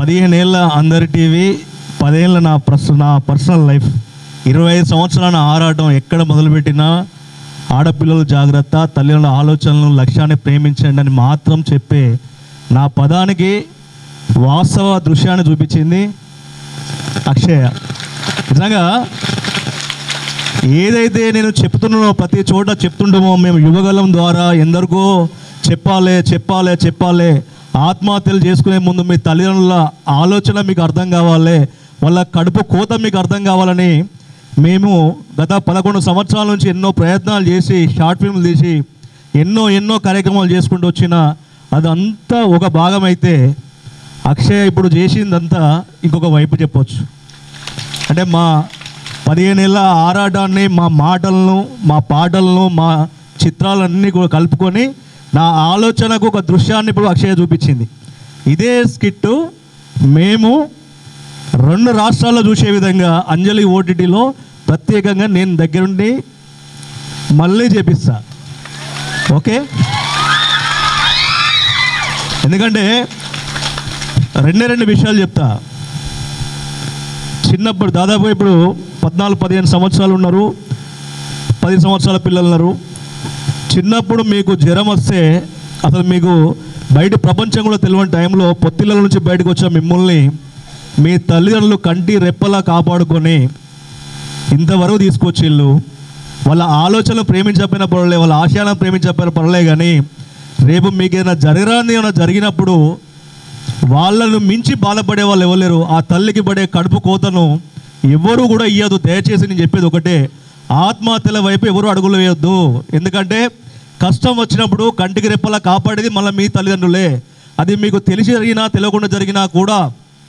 పదిహేను ఏళ్ళ అందరి టీవీ పదేళ్ళ నా పర్స నా పర్సనల్ లైఫ్ ఇరవై ఐదు సంవత్సరాల నా ఆరాటం ఎక్కడ మొదలుపెట్టినా ఆడపిల్లలు జాగ్రత్త తల్లిదండ్రుల ఆలోచనలను లక్ష్యాన్ని ప్రేమించండి అని మాత్రం చెప్పే నా పదానికి వాస్తవ దృశ్యాన్ని చూపించింది అక్షయ నిజంగా ఏదైతే నేను చెప్తున్నానో ప్రతి చోట చెప్తుంటామో మేము యువగలం ద్వారా ఎందరికో చెప్పాలి చెప్పాలి చెప్పాలి ఆత్మహత్యలు చేసుకునే ముందు మీ తల్లిదండ్రుల ఆలోచన మీకు అర్థం కావాలి వాళ్ళ కడుపు కోత మీకు అర్థం కావాలని మేము గత పదకొండు సంవత్సరాల నుంచి ఎన్నో ప్రయత్నాలు చేసి షార్ట్ ఫిల్మ్లు తీసి ఎన్నో ఎన్నో కార్యక్రమాలు చేసుకుంటూ వచ్చిన అదంతా ఒక భాగం అయితే అక్షయ ఇప్పుడు చేసిందంతా ఇంకొక వైపు చెప్పొచ్చు అంటే మా పదిహేను ఏళ్ళ ఆరాటాన్ని మా మాటలను మా పాటలను మా చిత్రాలన్నీ కూడా కలుపుకొని నా ఆలోచనకు ఒక దృశ్యాన్ని ఇప్పుడు అక్షయ చూపించింది ఇదే స్కిట్ మేము రెండు రాష్ట్రాల్లో చూసే విధంగా అంజలి ఓటీటీలో ప్రత్యేకంగా నేను దగ్గరుండి మళ్ళీ చేపిస్తా ఓకే ఎందుకంటే రెండే రెండు విషయాలు చెప్తా చిన్నప్పుడు దాదాపు ఇప్పుడు పద్నాలుగు పదిహేను సంవత్సరాలు ఉన్నారు పది సంవత్సరాల పిల్లలు ఉన్నారు చిన్నప్పుడు మీకు జ్వరం వస్తే అసలు మీకు బయట ప్రపంచం కూడా తెలియని టైంలో పొత్తిళ్ళ నుంచి బయటకు వచ్చిన మిమ్మల్ని మీ తల్లిదండ్రులు కంటి రెప్పలా కాపాడుకొని ఇంతవరకు తీసుకొచ్చిళ్ళు వాళ్ళ ఆలోచనలు ప్రేమించకపోయినా పర్వాలే వాళ్ళ ఆశయాలను ప్రేమించకపోయినా పర్వాలే కానీ రేపు మీకు ఏదైనా జరగరాని ఏమైనా జరిగినప్పుడు వాళ్ళను మించి బాధపడే వాళ్ళు ఎవరు ఆ తల్లికి పడే కడుపు కోతను ఎవరు కూడా ఇయ్యదు దయచేసి నేను చెప్పేది ఒకటే ఆత్మహత్యల వైపు ఎవరు అడుగులు వేయొద్దు ఎందుకంటే కష్టం వచ్చినప్పుడు కంటికి రెప్పలా కాపాడేది మళ్ళీ మీ తల్లిదండ్రులే అది మీకు తెలిసి జరిగినా తెలియకుండా జరిగినా కూడా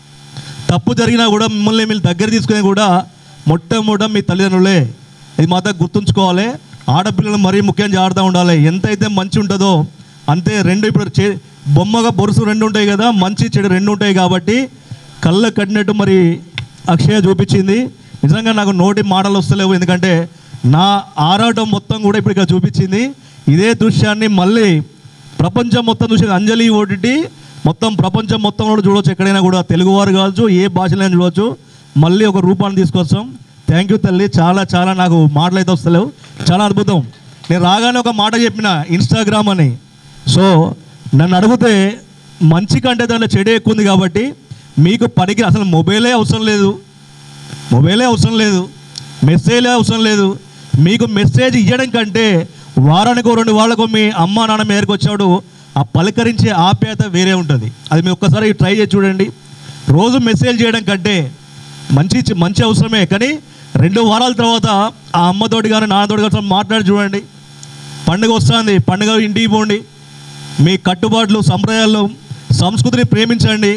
తప్పు జరిగినా కూడా మిమ్మల్ని మీరు దగ్గర తీసుకునే కూడా మొట్టమొదట మీ తల్లిదండ్రులే ఇది మాత్రం గుర్తుంచుకోవాలి ఆడపిల్లలు మరీ ముఖ్యం జాగ్రత్త ఉండాలి ఎంతైతే మంచి ఉంటుందో అంతే రెండు ఇప్పుడు చే బొమ్మగా బొరుసు రెండు ఉంటాయి కదా మంచి చెడు రెండు ఉంటాయి కాబట్టి కళ్ళ కట్టినట్టు మరి అక్షయ చూపించింది నిజంగా నాకు నోటి మాటలు వస్తలేవు ఎందుకంటే నా ఆరాటం మొత్తం కూడా ఇప్పుడు ఇక్కడ చూపించింది ఇదే దృశ్యాన్ని మళ్ళీ ప్రపంచం మొత్తం చూసేది అంజలి ఓటిటి మొత్తం ప్రపంచం మొత్తం కూడా చూడవచ్చు ఎక్కడైనా కూడా తెలుగువారు కావచ్చు ఏ భాషలైనా చూడవచ్చు మళ్ళీ ఒక రూపాన్ని తీసుకొస్తాం థ్యాంక్ యూ తల్లి చాలా చాలా నాకు మాటలు అయితే వస్తలేవు చాలా అద్భుతం నేను రాగానే ఒక మాట చెప్పిన ఇన్స్టాగ్రామ్ అని సో నన్ను అడిగితే మంచి కంటే దాంట్లో చెడు ఎక్కువ ఉంది కాబట్టి మీకు పనికి అసలు మొబైలే అవసరం లేదు మొబైలే అవసరం లేదు మెసేజే అవసరం లేదు మీకు మెసేజ్ ఇవ్వడం కంటే వారానికి రెండు వాళ్ళకు మీ అమ్మ నాన్న మేరకు వచ్చాడు ఆ పలకరించే ఆప్యాయత వేరే ఉంటుంది అది మీరు ఒక్కసారి ట్రై చేసి చూడండి రోజు మెసేజ్ చేయడం కంటే మంచి మంచి అవసరమే కానీ రెండు వారాల తర్వాత ఆ అమ్మతోటి కానీ నాన్నతోటి కానీ మాట్లాడి చూడండి పండుగ వస్తుంది పండుగ ఇంటికి పోండి మీ కట్టుబాట్లు సంప్రదాయాలు సంస్కృతిని ప్రేమించండి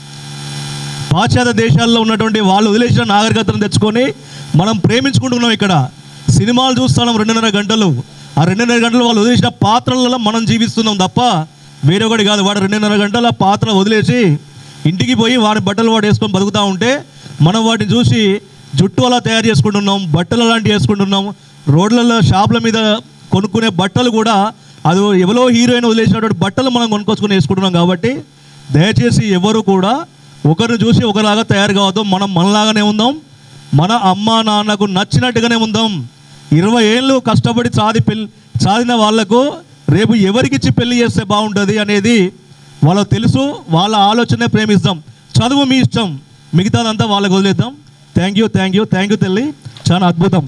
పాశ్చాత్య దేశాల్లో ఉన్నటువంటి వాళ్ళు వదిలేసిన నాగరికతను తెచ్చుకొని మనం ప్రేమించుకుంటున్నాం ఇక్కడ సినిమాలు చూస్తున్నాం రెండున్నర గంటలు ఆ రెండున్నర గంటలు వాళ్ళు వదిలేసిన పాత్రలలో మనం జీవిస్తున్నాం తప్ప వేరొకటి కాదు వాడు రెండున్నర గంటల పాత్ర వదిలేసి ఇంటికి పోయి వాడి బట్టలు వాడు వేసుకొని బతుకుతూ ఉంటే మనం వాటిని చూసి జుట్టు అలా తయారు చేసుకుంటున్నాం బట్టలు అలాంటివి వేసుకుంటున్నాం రోడ్లలో షాపుల మీద కొనుక్కునే బట్టలు కూడా అది ఎవరో హీరోయిన్ వదిలేసినటువంటి బట్టలు మనం కొనుక్కొచ్చుకొని వేసుకుంటున్నాం కాబట్టి దయచేసి ఎవరు కూడా ఒకరిని చూసి ఒకలాగా తయారు కావద్దు మనం మనలాగానే ఉందాం మన అమ్మ నాన్నకు నచ్చినట్టుగానే ఉందాం ఇరవై ఏళ్ళు కష్టపడి సాది పెళ్ళి సాధిన వాళ్లకు రేపు ఎవరికిచ్చి పెళ్లి చేస్తే బాగుంటుంది అనేది వాళ్ళకు తెలుసు వాళ్ళ ఆలోచనే ప్రేమిస్తాం చదువు మీ ఇష్టం మిగతాదంతా వాళ్ళకి వదిలేద్దాం thank you thank you thank you తల్లి చాలా అద్భుతం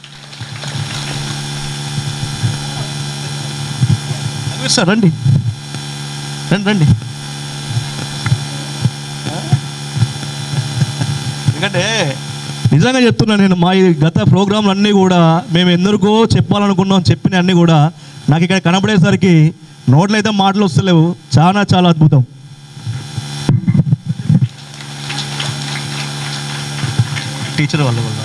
సార్ రండి రండి రండి ఎందుకంటే నిజంగా చెప్తున్నా నేను మా ఈ గత ప్రోగ్రాంలు అన్నీ కూడా మేము ఎందరికో చెప్పాలనుకున్నాం చెప్పిన అన్నీ కూడా నాకు ఇక్కడ కనబడేసరికి నోట్లో అయితే మాటలు వస్తలేవు చాలా చాలా అద్భుతం టీచర్ వాళ్ళు కూడా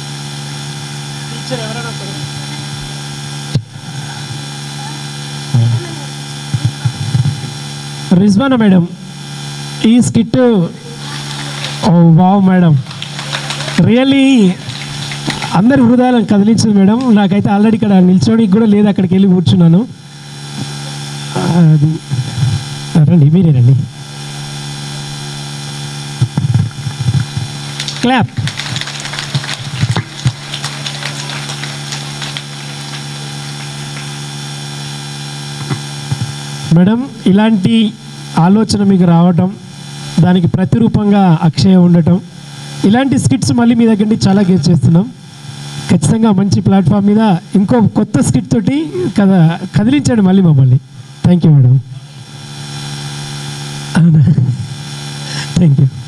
రిజ్వానా మేడం ఈ skit oh wow madam really అందరి హృదయాలను కదిలించింది మేడం నాకైతే ఆల్రెడీ ఇక్కడ నిల్చోడానికి కూడా లేదు అక్కడికి వెళ్ళి కూర్చున్నాను అది రండి మీరే రండి క్లాప్ మేడం ఇలాంటి ఆలోచన మీకు రావటం దానికి ప్రతిరూపంగా అక్షయ ఉండటం ఇలాంటి స్కిట్స్ మళ్ళీ మీ దగ్గర నుంచి చాలా గెట్ చేస్తున్నాం ఖచ్చితంగా మంచి ప్లాట్ఫామ్ మీద ఇంకో కొత్త స్కిట్ తోటి కథ కదిలించండి మళ్ళీ మమ్మల్ని థ్యాంక్ యూ మేడం అవునా థ్యాంక్ యూ